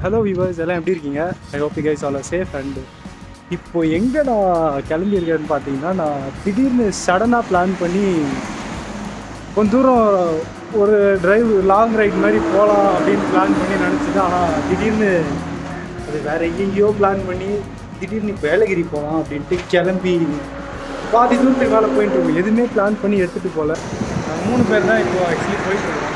Hello viewers எல்லாம் எப்படி இருக்கீங்க I hope guys all safe and இப்போ எங்கே நான் கிளம்பியிருக்கேன்னு பார்த்தீங்கன்னா நான் திடீர்னு சடனாக பிளான் பண்ணி கொஞ்ச தூரம் ஒரு டிரைவ் லாங் ரைட் மாதிரி போகலாம் அப்படின்னு பிளான் பண்ணி நினச்சிட்டு ஆனால் திடீர்னு அது வேறு எங்கெங்கேயோ பிளான் பண்ணி திடீர்னு இப்போ ஏலகிரி போகலாம் அப்படின்ட்டு கிளம்பி பாதி தூரத்துக்கு மேலே போயிட்டு இருக்கோம் எதுவுமே பிளான் பண்ணி எடுத்துகிட்டு போகல நாங்கள் மூணு பேர் தான் இப்போ ஆக்சுவலி போயிட்டு இருக்கோம்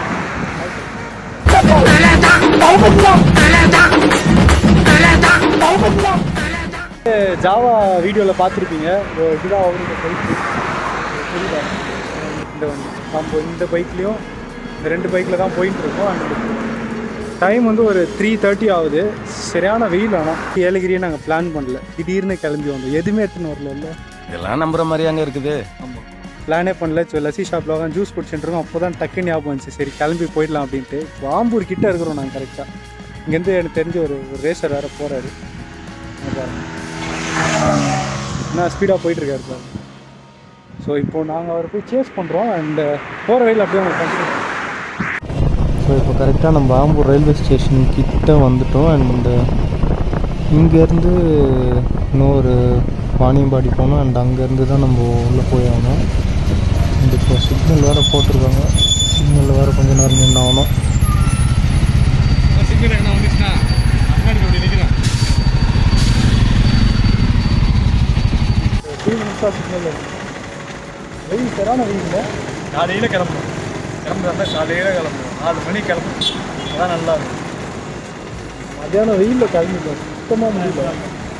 ஜாவா வீடியோவில் பார்த்துருப்பீங்க இதுதான் அவருடைய பைக் புரியுதா இந்த வந்து நம்ம இந்த பைக்லேயும் இந்த ரெண்டு பைக்கில் தான் போயிட்டு இருக்கோம் அண்ட் டைம் வந்து ஒரு த்ரீ தேர்ட்டி ஆகுது சரியான வெயில் ஆனால் ஏலகிரியே நாங்கள் பிளான் பண்ணல திடீர்னு கிளம்பி வந்தோம் எதுவுமே எடுத்துன்னு வரல இல்லை இதெல்லாம் நம்புற மாதிரி அங்க இருக்குது ஆமாம் பிளானே பண்ணல சரி லஸ்ஸி ஷாப்பில் தான் ஜூஸ் குடிச்சுட்டு இருக்கோம் அப்போ தான் டக்கு ஞாபகம் வந்துச்சு சரி கிளம்பி போயிடலாம் அப்படின்ட்டு வாம்பூர் கிட்ட இருக்கிறோம் நாங்கள் கரெக்டாக இங்கேருந்து எனக்கு தெரிஞ்ச ஒரு ஒரு ரேசர் வேறு போகிறாரு பாருங்க என்ன ஸ்பீடாக போயிட்டுருக்காரு பாருங்க ஸோ இப்போ நாங்கள் அவரை போய் சேஸ் பண்ணுறோம் அண்ட் போகிற வழியில் அப்படியே அவங்க கண்டிப்பாக ஸோ இப்போ கரெக்டாக நம்ம ஆம்பூர் ரயில்வே ஸ்டேஷன் கிட்ட வந்துட்டோம் அண்ட் இங்கேருந்து இன்னொரு வாணியம்பாடி போகணும் அண்ட் அங்கேருந்து தான் நம்ம உள்ளே போய் ஆகணும் அண்ட் இப்போ சிக்னல் வேறு போட்டிருக்காங்க சிக்னலில் வேறு கொஞ்ச நேரம் நின்று ஆகணும் சிக்னல் என்ன வந்துச்சுன்னா முன்னாடி அப்படி நிற்கிறேன் த்ரீ மினிட்ஸாக சிக்னல் வெயில் சரியான வெயில் காலையில் கிளம்பணும் கிளம்புறதா காலையில் கிளம்பணும் நாலு மணிக்கு கிளம்பணும் அதான் நல்லா இருக்கும் மத்தியானம் வெயிலில் கிளம்பிட்டோம் சுத்தமாக முடியல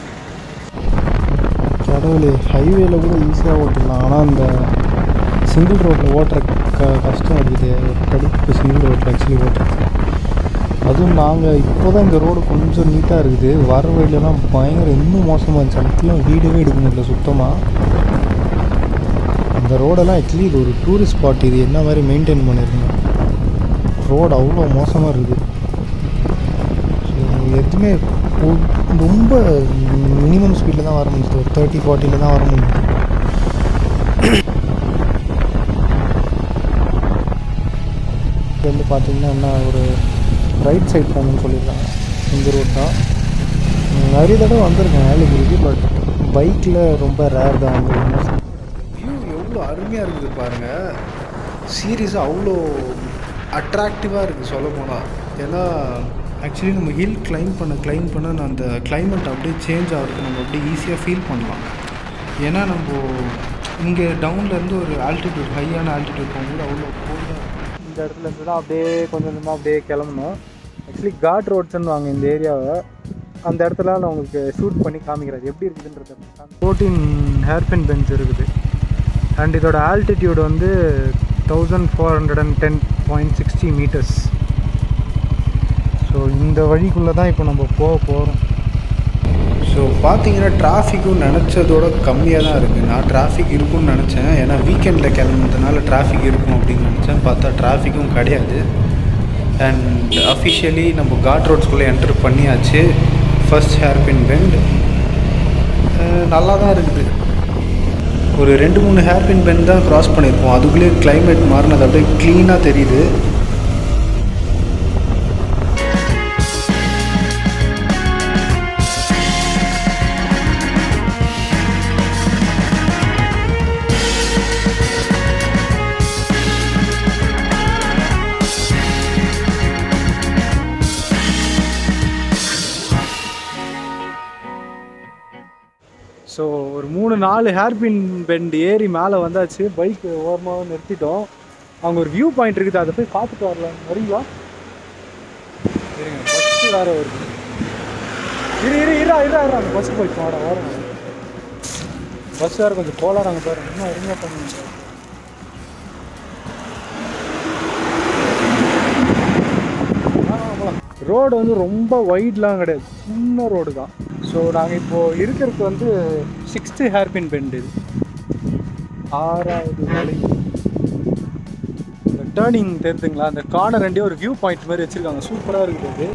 கடவுளே ஹைவேல கூட ஈஸியாக ஓட்டிடலாம் ஆனால் அந்த சிங்கிள் ரோட்டில் ஓட்டுற க கஷ்டம் இருக்குது கடுப்பு சிங்கிள் ரோட்டில் ஆக்சுவலி ஓட்டுறது அதுவும் நாங்கள் இப்போ தான் இந்த ரோடு கொஞ்சம் நீட்டாக இருக்குது வர வழியிலலாம் பயங்கர இன்னும் மோசமாக இருந்துச்சு அதுக்கெல்லாம் வீடவே எடுக்க முடியல சுத்தமாக இந்த ரோடெல்லாம் ஆக்சுவலி இது ஒரு டூரிஸ்ட் ஸ்பாட் இது என்ன மாதிரி மெயின்டைன் பண்ணியிருக்கணும் ரோடு அவ்வளோ மோசமாக இருக்குது ஸோ எதுவுமே ஒ- ரொம்ப மினிமம் ஸ்பீடில் தான் வர முடியுது ஒரு தேர்ட்டி ஃபார்ட்டியில் தான் வர முடியுது இது வந்து பார்த்தீங்கன்னா என்ன ஒரு ரைட் சைட் போகணும்னு சொல்லியிருக்காங்க இந்த ரோட் தான் உம், நிறைய தடவை வந்திருக்கேன் ஏலகிரிக்கு பட் பைக்கில் ரொம்ப ரேர் தான் வந்து வியூ எவ்வளோ அருமையாக இருக்குது பாருங்கள் சீரியஸாக அவ்வளோ அட்ராக்டிவாக இருக்குது சொல்ல போனால் ஏன்னா ஆக்சுவலி நம்ம ஹில் கிளைம் பண்ண கிளைம் பண்ண நான் அந்த கிளைமேட் அப்படியே சேஞ்ச் ஆகுறது நம்ம அப்படியே ஈஸியாக ஃபீல் பண்ணலாம் ஏன்னா நம்ம இங்கே டவுன்லேருந்து ஒரு ஆல்டிடியூட் ஹையான ஆல்டிடியூட் போகும்போது அவ்வளோ கோல்டாக இந்த இடத்துல இருந்து தான் அப்படியே கொஞ்சம் கொஞ்சமாக அப்படியே கிளம்பணும் ஆக்சுவலி காட் ரோட்ஸ்ன்னு வாங்க இந்த ஏரியாவை அந்த இடத்துல நான் உங்களுக்கு ஷூட் பண்ணி காமிக்கிறது எப்படி இருக்குதுன்றது ஃபோர்டீன் ஹேர்பின் பெஞ்ச் இருக்குது அண்ட் இதோட ஆல்டிடியூட் வந்து thousand four hundred and ten point sixty metres so இந்த வழிக்குள்ளே தான் இப்போ நம்ம போக போகிறோம் ஸோ பார்த்தீங்கன்னா டிராஃபிக்கும் நினச்சதோட கம்மியாக தான் இருக்குது நான் டிராஃபிக் இருக்கும்னு நினச்சேன் ஏன்னா வீக்கெண்டில் கிளம்புனதுனால டிராஃபிக் இருக்கும் அப்படின்னு நினச்சேன் பார்த்தா டிராஃபிக்கும் கிடையாது அண்ட் அஃபிஷியலி நம்ம காட் ரோட்ஸ்குள்ளே என்டர் பண்ணியாச்சு ஃபர்ஸ்ட் ஹேர்பின் பெண்ட் நல்லா தான் இருக்குது ஒரு ரெண்டு மூணு ஹேர்பின் பெண்ட் தான் க்ராஸ் பண்ணியிருக்கோம் அதுக்குள்ளேயே climate மாறினது அப்படியே க்ளீனாக தெரியுது ஸோ ஒரு மூணு நாலு ஹேர்பின் பெண்ட் ஏறி மேலே வந்தாச்சு பைக் ஓரமாக நிறுத்திட்டோம் அங்கே ஒரு வியூ பாயிண்ட் இருக்குது அதை போய் பார்த்துட்டு வரலாம் வரீங்களா சரிங்க பஸ்ஸு வேறு வருது இரு இரு இரா இரா இரா அந்த பஸ்ஸு போயிட்டு வாடா வரோம் பஸ் வேறு கொஞ்சம் கோளாறாங்க பாருங்க இன்னும் அருமையாக பண்ணுங்க ரோடு வந்து ரொம்ப வைட்லாம் கிடையாது சின்ன ரோடு தான் ஸோ நாங்கள் இப்போது இருக்கிறது வந்து சிக்ஸ்த்து ஹேர்பின் பெண்ட் இது ஆறாவது மலை இந்த டேர்னிங் தெரியுதுங்களா அந்த கார்னர் ரெண்டே ஒரு வியூ பாயிண்ட் மாதிரி வச்சுருக்காங்க சூப்பராக இருக்குது அது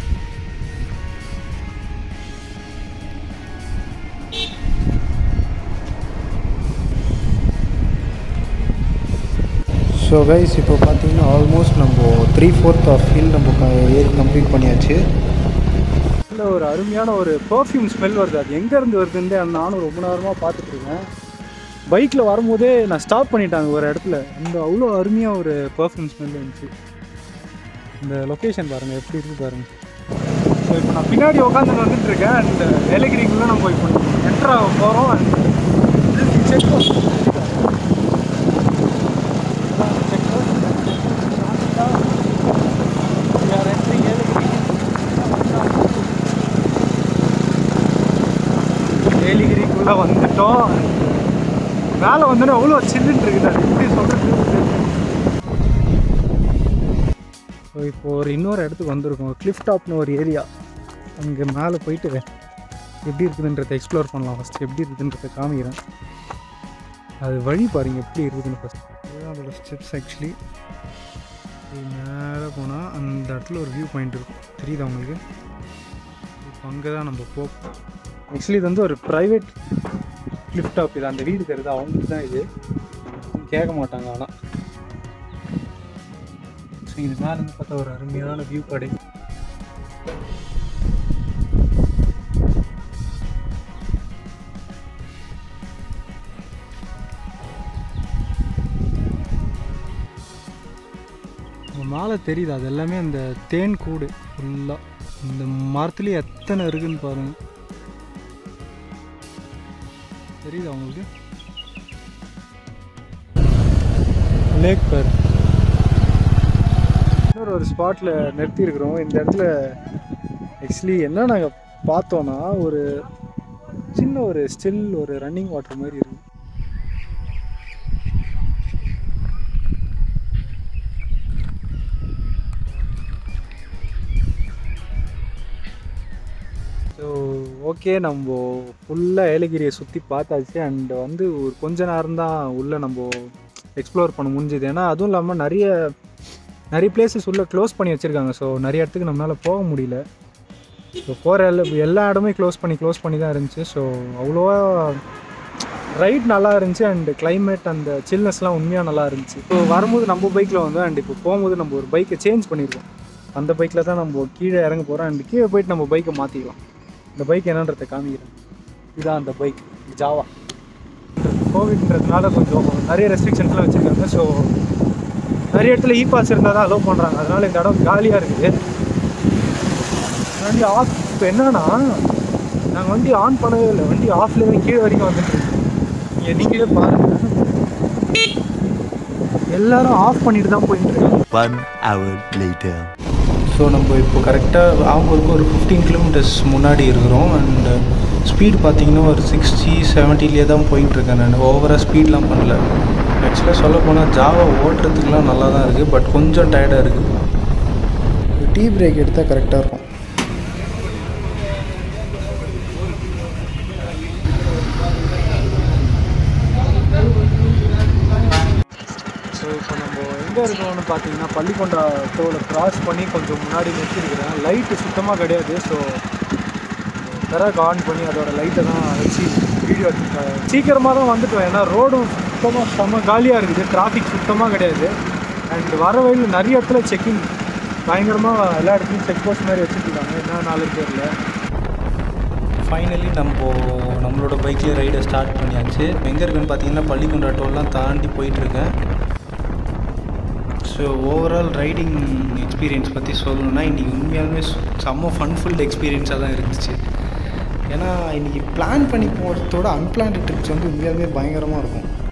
ஸோ கைஸ் இப்போ பார்த்தீங்கன்னா ஆல்மோஸ்ட் நம்ம த்ரீ ஃபோர்த் ஆஃப் ஹில் நம்ம க- ஏறி கம்ப்ளீட் பண்ணியாச்சு ஒரு அருமையான ஒரு பர்ஃப்யூம் ஸ்மெல் வருது அது எங்கேருந்து வருதுன்னு நானும் ரொம்ப நேரமாக பார்த்துட்டு இருக்கேன் பைக்கில் வரும்போதே நான் ஸ்டாப் பண்ணிட்டாங்க ஒரு இடத்துல அந்த அவ்வளோ அருமையாக ஒரு பர்ஃப்யூம் ஸ்மெல் இருந்துச்சு இந்த லொக்கேஷன் பாருங்கள் எப்படி இருக்குது பாருங்கள் ஸோ இப்போ நான் பின்னாடி உட்காந்து வந்துட்டு இருக்கேன் அண்ட் ஏலகிரிக்குள்ளே நம்ம இப்போ என்ட்ரா போகிறோம் அண்ட் செக் போஸ்ட் செக் ஏலகிரிக்குள்ளே வந்துட்டோம் மேலே வந்தோடனே அவ்வளோ சில்லுன்னு இருக்குது அது எப்படி சொல்கிறது ஸோ இப்போ ஒரு இன்னொரு இடத்துக்கு வந்திருக்கோம் கிளிஃப் டாப்னு ஒரு ஏரியா அங்கே மேலே போயிட்டு எப்படி இருக்குதுன்றதை எக்ஸ்ப்ளோர் பண்ணலாம் ஃபஸ்ட் எப்படி இருக்குதுன்றதை காமிக்கிறேன் அது வழி பாருங்க எப்படி இருக்குதுன்னு ஃபஸ்ட் இதுதான் அதோட ஸ்டெப்ஸ் ஆக்சுவலி நேராக போனால் அந்த இடத்துல ஒரு வியூ பாயிண்ட் இருக்கும் தெரியுதா உங்களுக்கு இப்போ அங்கே தான் நம்ம போ ஆக்சுவலி இது வந்து ஒரு ப்ரைவேட் கிளிஃப் டாப் இது அந்த வீடு தெரியுது அவங்களுக்கு தான் இது கேட்க மாட்டாங்க ஆனால் ஸோ இது மேலே இருந்து பார்த்தா ஒரு அருமையான வியூ கிடைக்கும் அங்க மேலே தெரியுது அது எல்லாமே அந்த தேன் கூடு ஃபுல்லாக இந்த மரத்துலேயே எத்தனை இருக்குன்னு பாருங்க தெரியுதா உங்களுக்கு லேக் பாரு இன்னொரு ஒரு ஸ்பாட்டில் நிறுத்தியிருக்கிறோம் இந்த இடத்துல ஆக்சுவலி என்ன நாங்கள் பார்த்தோன்னா ஒரு சின்ன ஒரு ஸ்டில் ஒரு ரன்னிங் வாட்டர் மாதிரி இருக்கு ஸோ ஓகே நம்ம ஃபுல்லாக ஏலகிரியை சுற்றி பார்த்தாச்சு அண்ட் வந்து ஒரு கொஞ்ச நேரம் தான் உள்ளே நம்ம எக்ஸ்ப்ளோர் பண்ண முடிஞ்சுது ஏன்னா அதுவும் இல்லாமல் நிறைய நிறைய பிளேசஸ் உள்ளே க்ளோஸ் பண்ணி வச்சுருக்காங்க ஸோ நிறைய இடத்துக்கு நம்மளால் போக முடியல ஸோ போகிற எல்லா எல்லா இடமே க்ளோஸ் பண்ணி க்ளோஸ் பண்ணி தான் இருந்துச்சு ஸோ அவ்வளோவா ரைட் நல்லா இருந்துச்சு அண்ட் climate அந்த சில்னஸ்லாம் உண்மையாக நல்லா இருந்துச்சு இப்போ வரும்போது நம்ம பைக்கில் வந்து அண்ட் இப்போ போகும்போது நம்ம ஒரு பைக்கை சேஞ்ச் பண்ணியிருக்கோம் அந்த பைக்கில் தான் நம்ம கீழே இறங்க போகிறோம் அண்ட் கீழே போயிட்டு நம்ம பைக்கை மாற்றிக்கலாம் இந்த பைக் என்னன்றதை காமிக்கிறேன் இதுதான் அந்த பைக் ஜாவா கோவிட்ன்றதுனால கொஞ்சம் நிறைய ரெஸ்ட்ரிக்ஷன்ஸ்லாம் வச்சுருக்காங்க ஸோ நிறைய இடத்துல இ பாஸ் இருந்தால் தான் அலோவ் பண்ணுறாங்க அதனால இந்த இடம் காலியாக இருக்குது வண்டி ஆஃப் இப்போ என்னன்னா நாங்கள் வண்டி ஆன் பண்ணவே இல்லை வண்டி ஆஃப்லேயே கீழே வரைக்கும் வந்துட்டு இருக்கு இங்கே நீங்களே பாருங்க எல்லாரும் ஆஃப் பண்ணிட்டு தான் போயிட்டு இருக்காங்க One hour later. ஸோ நம்ம இப்போ கரெக்டாக ஆம்பூருக்கு ஒரு ஃபிஃப்டீன் கிலோமீட்டர்ஸ் முன்னாடி இருக்கிறோம் அண்ட் ஸ்பீட் பார்த்தீங்கன்னா ஒரு சிக்ஸ்டி செவன்ட்டிலேயே தான் போயிட்டுருக்கேன் நான் ஓவராக ஸ்பீட்லாம் பண்ணல ஆக்சுவலாக சொல்ல போனால் ஜாவா ஓட்டுறதுக்குலாம் நல்லா தான் இருக்குது பட் கொஞ்சம் டயர்டாக இருக்குது டீ பிரேக் எடுத்தால் கரெக்டாக இருக்கும் ஸோ இப்போ நம்ம எங்கே இருக்கோம்னு பார்த்தீங்கன்னா பள்ளிக்கொண்டா டோலை கிராஸ் பண்ணி கொஞ்சம் முன்னாடி நிறுத்திருக்கிறேன் லைட்டு சுத்தமாக கிடையாது ஸோ பிறகு ஆன் பண்ணி அதோட லைட்டை தான் வச்சு வீடியோ எடுத்துட்டேன் சீக்கிரமாக தான் வந்துட்டோம் ஏன்னா ரோடும் சுத்தமாக செம்ம காலியாக இருக்குது டிராஃபிக் சுத்தமாக கிடையாது அண்ட் வர வழியில் நிறைய இடத்துல செக்கிங் பயங்கரமாக எல்லா இடத்துலையும் செக் போஸ்ட் மாதிரி வச்சுருக்காங்க என்ன நாலு தெரியல ஃபைனலி நம்ம நம்மளோட பைக்லேயே ரைடை ஸ்டார்ட் பண்ணியாச்சு எங்கே இருக்குன்னு பார்த்தீங்கன்னா பள்ளிக்கொண்டா டோல்லாம் தாண்டி போயிட்டுருக்கேன் ஸோ ஓவரால் ரைடிங் எக்ஸ்பீரியன்ஸ் பற்றி சொல்லணும்னா இன்றைக்கி உண்மையாலுமே சு- செம்ம ஃபன்ஃபுல் எக்ஸ்பீரியன்ஸாக தான் இருந்துச்சு ஏன்னா இன்றைக்கி பிளான் பண்ணி போகிறதோட அன்பிளான்டு ட்ரிப்ஸ் வந்து உண்மையாலுமே பயங்கரமாக இருக்கும்